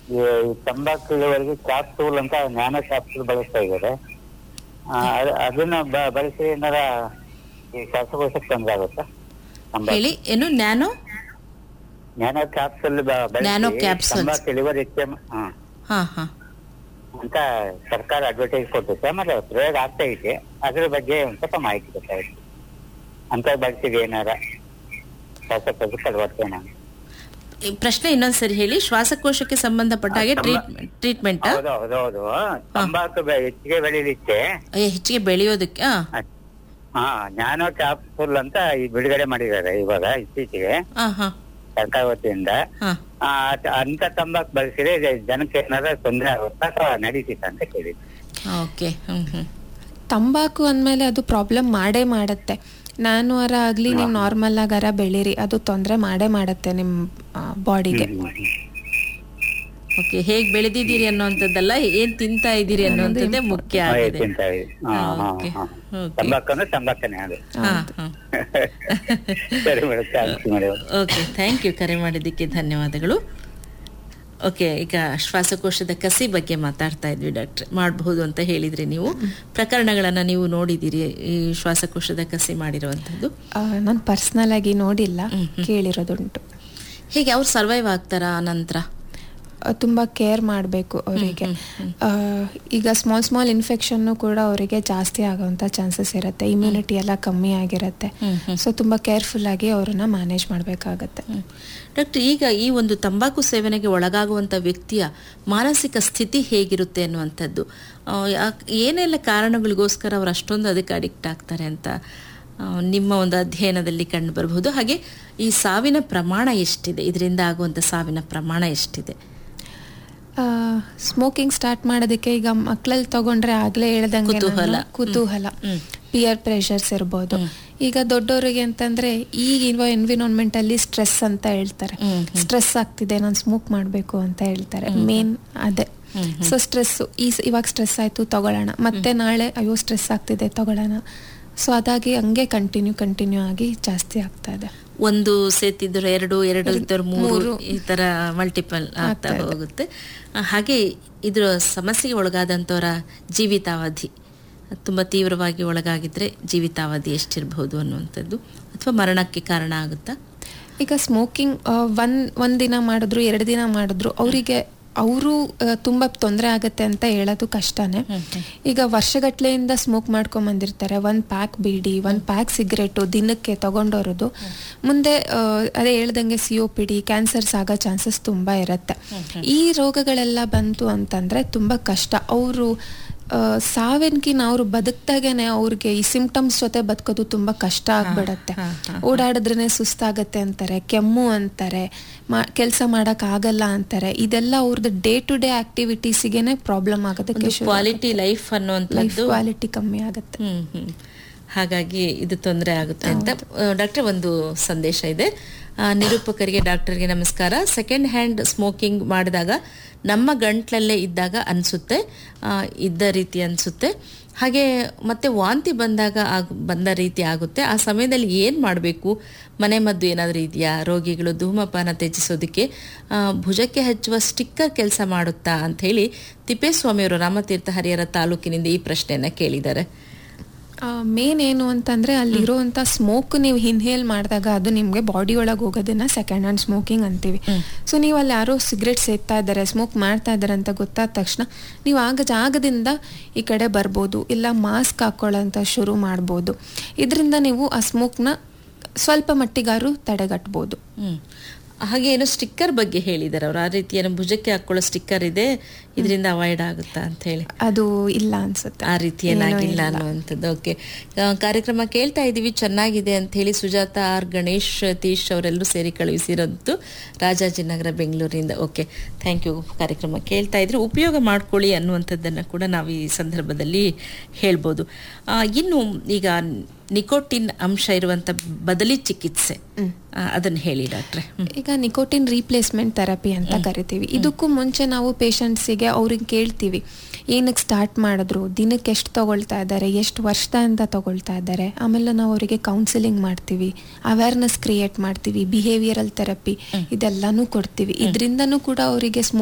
ಈ ತಂಬಾಕು ಇಳುವರೆಗೆ ಕ್ಯಾಪ್ಸೂಲ್ ಅಂತ ನ್ಯಾನೋ ಕ್ಯಾಪ್ಸೂಲ್ ಬಳಸ್ತಾ ಇದ್ದಾರೆ ಆ, ಅದ್- ಅದನ್ನ ಬ- ಬಳಸಿ ಏನಾರ ಈ ಶ್ವಾಸಕೋಶಕ್ಕೆ ತೊಂದರೆ ಆಗುತ್ತಾ ತಂಬಾಕು ಹೇಳಿ ಏನು ನ್ಯಾನೋ ನ್ಯಾನೋ ಕ್ಯಾಪ್ಸೂಲ್ ನ್ಯಾನೋ ಬಳಸಿ capsules. ತಂಬಾಕು ಇಳುವರಿ ಹೆಚ್ಚೆ ಮ- ಹಾ ಹಾ ಹಾ ಅಂತ ಸರ್ಕಾರ ಅಡ್ವರ್ಟೈಸ್ ಕೊಟ್ಟಿದೆ ಆಮೇಲೆ ಪ್ರಯೋಗ ಆಗ್ತಾ ಇದೆ ಅದ್ರ ಬಗ್ಗೆ ಒಂದ್ ಸ್ವಲ್ಪ ಮಾಹಿತಿ ಬೇಕಾಗಿತ್ತು ಅಂತ ಬಳಸಿದೆ ಏನಾರ ಶ್ವಾಸಕೋಶಕ್ಕೆ ಅಳವಡಿಕೆ ನಾನು ಈ ಪ್ರಶ್ನೆ ಇನ್ನೊಂದ್ಸರಿ ಹೇಳಿ ಶ್ವಾಸಕೋಶಕ್ಕೆ ಸಂಬಂಧಪಟ್ಟ ಹಾಗೆ ಟ್ರೀಟ್ಮೆಂಟ್ ಟ್ರೀಟ್ಮೆಂಟ್ ಹೌದು ಹೌದು ಹೌದು ತಂಬಾಕು ಬೆ- ಹೆಚ್ಚಿಗೆ ಬೆಳೀಲಿಕ್ಕೆ ಹೆಚ್ಚಿಗೆ ಬೆಳೆಯೋದಕ್ಕೆ ಆ, ಹಾ ನ್ಯಾನೋ ಕ್ಯಾಪ್ಸೂಲ್ ಅಂತ ಈ ಬಿಡುಗಡೆ ಮಾಡಿದ್ದಾರೆ ಇವಾಗ ಇತ್ತೀಚೆಗೆ ಆ, ಹಾ ಸರ್ಕಾರ ವತಿಯಿಂದ ಹಾ ಆ, ಅದ್- ಅಂತ ತಂಬಾಕು ಬಳಸಿದ್ರೆ ಜ- ಜನಕ್ಕೆ ಏನಾರ ತೊಂದರೆ ಆಗುತ್ತಾ ಅಥವಾ ನಡೀತಿತ್ತ ಅಂತ ಕೇಳಿದ್ದೆ ಓಕೆ ಹ್ಮ್ ಹ್ಮ್ ತಂಬಾಕು ಅಂದಮೇಲೆ ಅದು ಪ್ರಾಬ್ಲಮ್ ಮಾಡೇ ಮಾಡುತ್ತೆ ನಾನು ಅರ ಆಗಲಿ ನೀವು ನಾರ್ಮಲ್ ಆಗರ ಬೆಳೀರಿ ಅದು ತೊಂದರೆ ಮಾಡೇ ಮಾಡುತ್ತೆ ನಿಮ್ಮ ಬಾಡಿಗೆ ಓಕೆ ಹೇಗ್ ಬೆಳೆದಿದ್ದೀರಿ ಅನ್ನೋಂಥದ್ದಲ್ಲ ಏನ್ ತಿಂತಾ ಇದ್ದೀರಿ ಅನ್ನೋಂಥದ್ದೇ ಮುಖ್ಯ ಹಾ, ಆಗಿದೆ ತಿಂತ ಇದೆ. ಹಾ, ಹಾ, ಓಕೆ ಹಾ. ಓಕೆ ತಂಬಾಕು ಅಂದ್ರೆ ತಂಬಾಕನೇ ಅದು ಹಾ ಹಾ ಸರಿ madam thanks madam okay thank you ಕರೆ ಮಾಡಿದ್ದಕ್ಕೆ ಧನ್ಯವಾದಗಳು ಓಕೆ ಈಗ ಶ್ವಾಸಕೋಶದ ಕಸಿ ಬಗ್ಗೆ ಮಾತಾಡ್ತಾ ಇದ್ವಿ ಡಾಕ್ಟ್ರೆ ಮಾಡಬಹುದು ಅಂತ ಹೇಳಿದ್ರಿ ನೀವು ಪ್ರಕರಣಗಳನ್ನ ನೀವು ನೋಡಿದ್ದೀರಿ ಈ ಶ್ವಾಸಕೋಶದ ಕಸಿ ಮಾಡಿರುವಂಥದ್ದು ನಾನು ಪರ್ಸ್ನಲ್ ಆಗಿ ನೋಡಿಲ್ಲ ಕೇಳಿರೋದುಂಟು ಹೇಗೆ ಅವ್ರು ಸರ್ವೈವ್ ಆಗ್ತಾರಾ ನಂತರ ಆ, ತುಂಬಾ ಕೇರ್ ಮಾಡಬೇಕು ಅವರಿಗೆ ಈಗ ಸ್ಮಾಲ್ ಸ್ಮಾಲ್ ಇನ್ಫೆಕ್ಷನ್ನು ಕೂಡ ಅವರಿಗೆ ಜಾಸ್ತಿ ಆಗುವಂಥ ಚಾನ್ಸಸ್ ಇರುತ್ತೆ ಇಮ್ಯುನಿಟಿ ಎಲ್ಲ ಕಮ್ಮಿ ಆಗಿರುತ್ತೆ ಸೊ ತುಂಬಾ ಕೇರ್ಫುಲ್ ಆಗಿ ಅವರನ್ನ ಮ್ಯಾನೇಜ್ ಮಾಡಬೇಕಾಗತ್ತೆ ಡಾಕ್ಟರ್ ಈಗ ಈ ಒಂದು ತಂಬಾಕು ಸೇವನೆಗೆ ಒಳಗಾಗುವಂಥ ವ್ಯಕ್ತಿಯ ಮಾನಸಿಕ ಸ್ಥಿತಿ ಹೇಗಿರುತ್ತೆ ಅನ್ನುವಂಥದ್ದು ಆ, ಯಾಕ್- ಏನೆಲ್ಲ ಕಾರಣಗಳಿಗೋಸ್ಕರ ಅವ್ರು ಅಷ್ಟೊಂದು ಅದಕ್ಕೆ ಅಡಿಕ್ಟ್ ಆಗ್ತಾರೆ ಅಂತ ಆ, ನಿಮ್ಮ ಒಂದು ಅಧ್ಯಯನದಲ್ಲಿ ಕಂಡು ಬರಬಹುದು ಹಾಗೆ ಈ ಸಾವಿನ ಪ್ರಮಾಣ ಎಷ್ಟಿದೆ ಇದರಿಂದ ಆಗುವಂಥ ಸಾವಿನ ಪ್ರಮಾಣ ಎಷ್ಟಿದೆ ಸ್ಮೋಕಿಂಗ್ ಸ್ಟಾರ್ಟ್ ಮಾಡೋದಕ್ಕೆ ಈಗ ಮಕ್ಕಳಲ್ಲಿ ತಗೊಂಡ್ರೆ ಆಗ್ಲೇ ಹೇಳ್ದಂಗೆ ಕುತೂಹಲ. ನಾನು ಕುತೂಹಲ ಹ್ಮ್. ಪಿಯರ್ ಪ್ರೆಷರ್ಸ್ ಇರ್ಬೋದು ಈಗ ದೊಡ್ಡವರಿಗೆ ಅಂತಂದ್ರೆ ಈಗಿರುವ ಎನ್ವಿರಾನ್ಮೆಂಟ್ ಅಲ್ಲಿ ಸ್ಟ್ರೆಸ್ ಅಂತ ಹೇಳ್ತಾರೆ ಹ್ಮ್, ಸ್ಟ್ರೆಸ್ ಆಗ್ತಿದೆ ನಾನು ಸ್ಮೋಕ್ ಮಾಡಬೇಕು ಅಂತ ಹೇಳ್ತಾರೆ ಮೇನ್ ಅದೇ ಸೊ ಸ್ಟ್ರೆಸ್ ಈ ಇವಾಗ ಸ್ಟ್ರೆಸ್ ಆಯ್ತು ತಗೊಳ್ಳೋಣ ಮತ್ತೆ ನಾಳೆ ಅಯ್ಯೋ ಸ್ಟ್ರೆಸ್ ಆಗ್ತಿದೆ ತಗೊಳ್ಳೋಣ ಸೊ ಅದಾಗಿ ಹಂಗೆ ಕಂಟಿನ್ಯೂ ಕಂಟಿನ್ಯೂ ಆಗಿ ಜಾಸ್ತಿ ಆಗ್ತಾ ಇದೆ ಒಂದು ಸೇತಿದ್ರು ಎರಡು ಎರಡು ಇದ್ದರು ಮೂರು ಮೂರು. ಈ ತರ ಮಲ್ಟಿಪಲ್ ಆಗ್ತಾ ಆಗ್ತಾ ಇದೆ. ಹೋಗುತ್ತೆ ಆ, ಹಾಗೆ ಇದ್ರ ಸಮಸ್ಯೆಗೆ ಒಳಗಾದಂಥವರ ಜೀವಿತಾವಧಿ ತುಂಬಾ ತೀವ್ರವಾಗಿ ಒಳಗಾಗಿದ್ರೆ ಜೀವಿತಾವಧಿ ಎಷ್ಟಿರಬಹುದು ಅನ್ನುವಂಥದ್ದು ಅಥವಾ ಮರಣಕ್ಕೆ ಕಾರಣ ಆಗುತ್ತಾ ಈಗ ಸ್ಮೋಕಿಂಗ್ ಒಂದ್ ಒಂದ್ ದಿನ ಮಾಡಿದ್ರು ಎರಡು ದಿನ ಮಾಡಿದ್ರು ಅವರಿಗೆ ಅವರು ತುಂಬಾ ತೊಂದರೆ ಆಗತ್ತೆ ಅಂತ ಹೇಳೋದು ಕಷ್ಟನೇ ಈಗ ವರ್ಷಗಟ್ಲೆಯಿಂದ ಸ್ಮೋಕ್ ಮಾಡ್ಕೊಂಡ್ ಬಂದಿರ್ತಾರೆ ಒಂದ್ ಪ್ಯಾಕ್ ಬೀಡಿ ಒಂದ್ ಪ್ಯಾಕ್ ಸಿಗರೇಟು ದಿನಕ್ಕೆ ತಗೊಂಡೋರೋದು ಮುಂದೆ ಆ, ಅದೇ ಹೇಳ್ದಂಗೆ C O P D cancers ಆಗೋ ಚಾನ್ಸಸ್ ತುಂಬಾ ಇರುತ್ತೆ ಈ ರೋಗಗಳೆಲ್ಲ ಬಂತು ಅಂತಂದ್ರೆ ತುಂಬಾ ಕಷ್ಟ ಅವರು ಸಾವಿನಕಿನ ಅವ್ರು ಬದುಕ್ದಾಗೇನೆ ಅವ್ರಿಗೆ ಈ ಸಿಂಪ್ಟಮ್ಸ್ ಜೊತೆ ಬದುಕೋದು ತುಂಬಾ ಕಷ್ಟ ಆಗ್ಬಿಡತ್ತೆ ಓಡಾಡಿದ್ರೇನೆ ಸುಸ್ತಾಗತ್ತೆ ಅಂತಾರೆ ಕೆಮ್ಮು ಅಂತಾರೆ ಕೆಲಸ ಮಾಡಕ್ ಆಗಲ್ಲ ಅಂತಾರೆ ಇದೆಲ್ಲ ಅವ್ರದ್ದು ಡೇ ಟು ಡೇ ಆಕ್ಟಿವಿಟೀಸಿಗೆನೆ ಪ್ರಾಬ್ಲಮ್ ಆಗೋದಕ್ಕೆ ಕ್ವಾಲಿಟಿ ಲೈಫ್ ಲೈಫ್ ಅನ್ನುವಂಥದ್ದು ಕ್ವಾಲಿಟಿ ಕಮ್ಮಿ ಆಗುತ್ತೆ ಹ್ಮ್ ಹ್ಮ್ ಹಾಗಾಗಿ ಇದು ತೊಂದರೆ ಆಗುತ್ತೆ ಅಂತ ಡಾಕ್ಟರ್ ಒಂದು ಸಂದೇಶ ಇದೆ ಆ, ನಿರೂಪಕರಿಗೆ ಡಾಕ್ಟರ್ಗೆ ನಮಸ್ಕಾರ ಸೆಕೆಂಡ್ ಹ್ಯಾಂಡ್ ಸ್ಮೋಕಿಂಗ್ ಮಾಡಿದಾಗ ನಮ್ಮ ಗಂಟ್ಲಲ್ಲೇ ಇದ್ದಾಗ ಅನಿಸುತ್ತೆ ಇದ್ದ ರೀತಿ ಅನಿಸುತ್ತೆ ಹಾಗೆ ಮತ್ತೆ ವಾಂತಿ ಬಂದಾಗ ಆಗ ಬಂದ ರೀತಿ ಆಗುತ್ತೆ ಆ ಸಮಯದಲ್ಲಿ ಏನು ಮಾಡಬೇಕು ಮನೆ ಮದ್ದು ಏನಾದರೂ ಇದೆಯಾ ರೋಗಿಗಳು ಧೂಮಪಾನ ತ್ಯಜಿಸೋದಕ್ಕೆ ಆ, ಭುಜಕ್ಕೆ ಹಚ್ಚುವ ಸ್ಟಿಕ್ಕರ್ ಕೆಲಸ ಮಾಡುತ್ತಾ ಅಂತ ಹೇಳಿ ತಿಪ್ಪೇಸ್ವಾಮಿಯವರು ರಾಮತೀರ್ಥ ಹರಿಹರ ತಾಲೂಕಿನಿಂದ ಈ ಪ್ರಶ್ನೆಯನ್ನ ಕೇಳಿದ್ದಾರೆ ಮೇನ್ ಏನು ಅಂತಂದ್ರೆ ಅಲ್ಲಿರುವಂತ ಸ್ಮೋಕ್ ನೀವು ಇನ್ಹೇಲ್ ಮಾಡಿದಾಗ ಅದು ನಿಮ್ಗೆ ಬಾಡಿ ಒಳಗೆ ಹೋಗೋದನ್ನ ಸೆಕೆಂಡ್ ಹ್ಯಾಂಡ್ ಸ್ಮೋಕಿಂಗ್ ಅಂತೀವಿ ಸೊ ನೀವು ಅಲ್ಲಿ ಯಾರೋ ಸಿಗರೇಟ್ ಸೇಗ್ತಾ ಇದ್ದಾರೆ ಸ್ಮೋಕ್ ಮಾಡ್ತಾ ಇದ್ದಾರೆ ಅಂತ ಗೊತ್ತಾದ ತಕ್ಷಣ ನೀವು ಆಗ ಜಾಗದಿಂದ ಈ ಕಡೆ ಬರ್ಬೋದು ಇಲ್ಲ ಮಾಸ್ಕ್ ಹಾಕೊಳ್ಳೋಂತ ಶುರು ಮಾಡ್ಬೋದು ಇದರಿಂದ ನೀವು ಆ ಸ್ಮೋಕ್ನ ಸ್ವಲ್ಪ ಮಟ್ಟಿಗಾರು ತಡೆಗಟ್ಬೋದು ಹ್ಮ್ ಹಾಗೆ ಏನೋ ಸ್ಟಿಕ್ಕರ್ ಬಗ್ಗೆ ಹೇಳಿದ್ದಾರೆ ಅವ್ರು ಆ ರೀತಿ ಏನೋ ಭುಜಕ್ಕೆ ಹಾಕೊಳ್ಳೋ ಸ್ಟಿಕ್ಕರ್ ಇದೆ ಇದರಿಂದ ಅವಾಯ್ಡ್ ಆಗುತ್ತಾ ಅಂತ ಹೇಳಿ ಅದು ಇಲ್ಲ ಅನ್ಸುತ್ತೆ ಆ ರೀತಿ ಏನಾಗಿಲ್ಲ ಅನ್ನುವಂಥದ್ದು ಓಕೆ ಕಾರ್ಯಕ್ರಮ ಕೇಳ್ತಾ ಇದ್ದೀವಿ ಚೆನ್ನಾಗಿದೆ ಅಂತ ಹೇಳಿ ಸುಜಾತ ಆರ್ ಗಣೇಶ್ ಸತೀಶ್ ಅವರೆಲ್ಲರೂ ಸೇರಿ ಕಳುಹಿಸಿರೋದು ರಾಜಾಜಿನಗರ ಬೆಂಗಳೂರಿನಿಂದ ಓಕೆ ಥ್ಯಾಂಕ್ ಯು ಕಾರ್ಯಕ್ರಮ ಕೇಳ್ತಾ ಇದ್ರೆ ಉಪಯೋಗ ಮಾಡ್ಕೊಳ್ಳಿ ಅನ್ನುವಂಥದ್ದನ್ನು ಕೂಡ ನಾವು ಈ ಸಂದರ್ಭದಲ್ಲಿ ಹೇಳ್ಬೋದು ಆ, ಇನ್ನು ಈಗ ನಿಕೋಟಿನ್ ಅಂಶ ಇರುವಂಥ ಬದಲಿ ಚಿಕಿತ್ಸೆ ಆ, ಅದನ್ನ ಹೇಳಿ ಡಾಕ್ಟ್ರೆ ಹ್ಮ್. ಈಗ ನಿಕೋಟಿನ್ ರೀಪ್ಲೇಸ್ಮೆಂಟ್ ಥೆರಪಿ ಅಂತ ಕರಿತೀವಿ ಇದಕ್ಕೂ ಮುಂಚೆ ನಾವು ಪೇಷಂಟ್ಸಿಗೆ ಅವ್ರಿಗೆ ಕೇಳ್ತೀವಿ ಏನಕ್ಕೆ ಸ್ಟಾರ್ಟ್ ಮಾಡಿದ್ರು ದಿನಕ್ಕೆ ಎಷ್ಟು ತಗೊಳ್ತಾ ಇದ್ದಾರೆ ಎಷ್ಟು ವರ್ಷದಿಂದ ತಗೊಳ್ತಾ ಇದ್ದಾರೆ ಆಮೇಲೆ ನಾವು ಅವರಿಗೆ ಕೌನ್ಸಿಲಿಂಗ್ ಮಾಡ್ತೀವಿ ಅವೇರ್ನೆಸ್ ಕ್ರಿಯೇಟ್ ಮಾಡ್ತೀವಿ ಬಿಹೇವಿಯರಲ್ ಥೆರಪಿ ಇದೆಲ್ಲಾನು ಕೊಡ್ತೀವಿ ಇದರಿಂದನೂ ಕೂಡ ಅವರಿಗೆ